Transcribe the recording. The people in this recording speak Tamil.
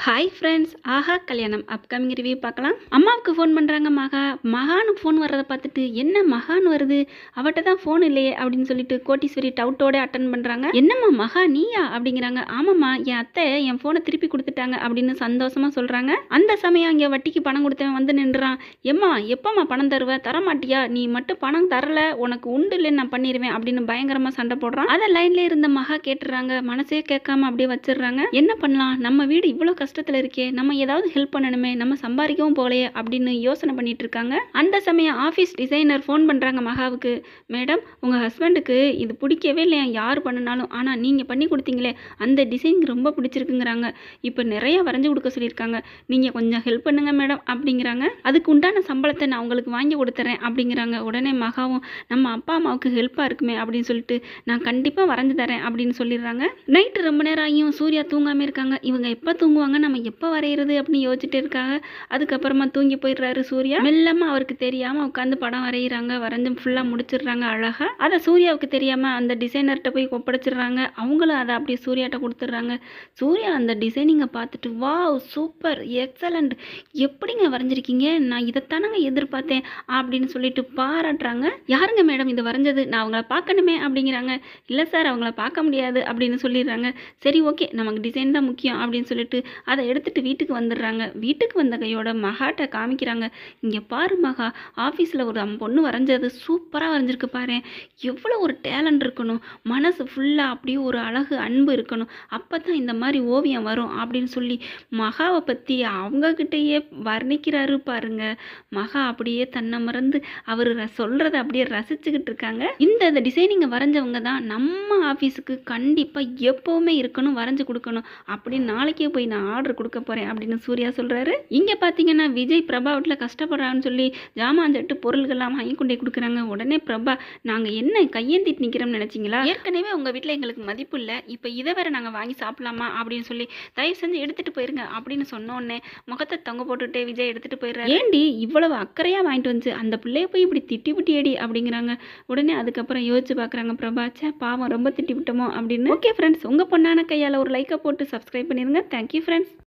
ஹாய் ஃப்ரெண்ட்ஸ் ஆஹா கல்யாணம் அப்கமிங் ரிவ்யூ பார்க்கலாம் அம்மாவுக்கு ஃபோன் பண்ணுறாங்க மகா மகானு ஃபோன் வர்றதை பார்த்துட்டு என்ன மகான் வருது அவட்ட தான் ஃபோன் இல்லையே அப்படின்னு சொல்லிட்டு கோட்டீஸ்வரி டவுட்டோட அட்டன் பண்ணுறாங்க என்னம்மா மகா நீயா அப்படிங்கிறாங்க ஆமாம்மா என் அத்தை என் ஃபோனை திருப்பி கொடுத்துட்டாங்க அப்படின்னு சந்தோஷமாக சொல்கிறாங்க அந்த சமயம் அங்கே வட்டிக்கு பணம் கொடுத்தவன் வந்து நின்றுறான் எம்மா எப்பம்மா பணம் தருவ தரமாட்டியா நீ மட்டும் பணம் தரல உனக்கு உண்டு இல்லைன்னு நான் பண்ணிடுவேன் அப்படின்னு பயங்கரமாக சண்டை போடுறான் அதை லைன்ல இருந்த மகா கேட்டுறாங்க மனசே கேட்காம அப்படியே வச்சிடுறாங்க என்ன பண்ணலாம் நம்ம வீடு இவ்வளோ கஷ்டத்தில் இருக்கே நம்ம ஏதாவது ஹெல்ப் பண்ணணுமே நம்ம சம்பாதிக்கவும் போகலையே அப்படின்னு யோசனை பண்ணிட்டு இருக்காங்க அந்த சமயம் ஆஃபீஸ் டிசைனர் ஃபோன் பண்ணுறாங்க மகாவுக்கு மேடம் உங்கள் ஹஸ்பண்டுக்கு இது பிடிக்கவே இல்லையா யார் பண்ணினாலும் ஆனால் நீங்கள் பண்ணி கொடுத்தீங்களே அந்த டிசைன் ரொம்ப பிடிச்சிருக்குங்கிறாங்க இப்போ நிறைய வரைஞ்சி கொடுக்க சொல்லியிருக்காங்க நீங்கள் கொஞ்சம் ஹெல்ப் பண்ணுங்க மேடம் அப்படிங்கிறாங்க அதுக்கு உண்டான சம்பளத்தை நான் உங்களுக்கு வாங்கி கொடுத்துறேன் அப்படிங்கிறாங்க உடனே மகாவும் நம்ம அப்பா அம்மாவுக்கு ஹெல்ப்பாக இருக்குமே அப்படின்னு சொல்லிட்டு நான் கண்டிப்பாக வரைஞ்சி தரேன் அப்படின்னு சொல்லிடுறாங்க நைட்டு ரொம்ப நேரம் ஆகியும் சூர்யா தூங்காமல் இருக்காங்க இவங்க எப்போ தூங்குவாங்க நம்ம எப்போ வரைகிறது அப்படின்னு யோசிச்சுட்டு இருக்காங்க அதுக்கப்புறமா தூங்கி போயிடுறாரு சூர்யா மெல்லமாக அவருக்கு தெரியாமல் உட்காந்து படம் வரைகிறாங்க வரைஞ்சு ஃபுல்லாக முடிச்சிடுறாங்க அழகாக அதை சூர்யாவுக்கு தெரியாமல் அந்த டிசைனர்கிட்ட போய் ஒப்படைச்சிடுறாங்க அவங்களும் அதை அப்படியே சூர்யாட்ட கொடுத்துட்றாங்க சூர்யா அந்த டிசைனிங்கை பார்த்துட்டு வாவ் சூப்பர் எக்ஸலண்ட் எப்படிங்க வரைஞ்சிருக்கீங்க நான் இதைத்தானங்க எதிர்பார்த்தேன் அப்படின்னு சொல்லிட்டு பாராட்டுறாங்க யாருங்க மேடம் இது வரைஞ்சது நான் அவங்கள பார்க்கணுமே அப்படிங்கிறாங்க இல்லை சார் அவங்கள பார்க்க முடியாது அப்படின்னு சொல்லிடுறாங்க சரி ஓகே நமக்கு டிசைன் தான் முக்கியம் அப்படின்னு சொல்லிட்டு அதை எடுத்துட்டு வீட்டுக்கு வந்துடுறாங்க வீட்டுக்கு வந்த கையோட மகாட்ட காமிக்கிறாங்க இங்கே பாரு மகா ஆஃபீஸில் ஒரு அம் பொண்ணு வரைஞ்சது சூப்பராக வரைஞ்சிருக்கு பாரு எவ்வளோ ஒரு டேலண்ட் இருக்கணும் மனசு ஃபுல்லாக அப்படியே ஒரு அழகு அன்பு இருக்கணும் அப்போ தான் இந்த மாதிரி ஓவியம் வரும் அப்படின்னு சொல்லி மகாவை பற்றி அவங்கக்கிட்டேயே வர்ணிக்கிறாரு பாருங்க மகா அப்படியே தன்னை மறந்து அவர் சொல்கிறத அப்படியே ரசிச்சுக்கிட்டு இருக்காங்க இந்த இந்த டிசைனிங்கை வரைஞ்சவங்க தான் நம்ம ஆஃபீஸுக்கு கண்டிப்பாக எப்போவுமே இருக்கணும் வரைஞ்சு கொடுக்கணும் அப்படின்னு நாளைக்கே போய் நான் ஆர்டர் கொடுக்க போகிறேன் அப்படின்னு சூர்யா சொல்கிறாரு இங்கே பார்த்தீங்கன்னா விஜய் பிரபா வீட்டில் கஷ்டப்படுறான்னு சொல்லி ஜாமான்சட்டு பொருள்கள்லாம் வாங்கி கொண்டே கொடுக்குறாங்க உடனே பிரபா நாங்கள் என்ன கையேந்திட்டு நிற்கிறோம்னு நினச்சிங்களா ஏற்கனவே உங்கள் வீட்டில் எங்களுக்கு மதிப்பு இல்லை இப்போ இதை வேற நாங்கள் வாங்கி சாப்பிடலாமா அப்படின்னு சொல்லி தயவு செஞ்சு எடுத்துகிட்டு போயிருங்க அப்படின்னு சொன்னோடனே முகத்தை தொங்க போட்டுட்டே விஜய் எடுத்துகிட்டு போயிடுறாரு ஏண்டி இவ்வளவு அக்கறையாக வாங்கிட்டு வந்து அந்த பிள்ளைய போய் இப்படி திட்டி விட்டியடி அப்படிங்கிறாங்க உடனே அதுக்கப்புறம் யோசிச்சு பார்க்குறாங்க பிரபா ச்சே பாவம் ரொம்ப திட்டி விட்டோமோ அப்படின்னு ஓகே ஃப்ரெண்ட்ஸ் உங்கள் பொண்ணான கையால் ஒரு லைக்கை போட்டு சப்ஸ்கிரைப் பண்ணிடுங்க தேங்க்யூ ஃப்ரெண்ட்ஸ்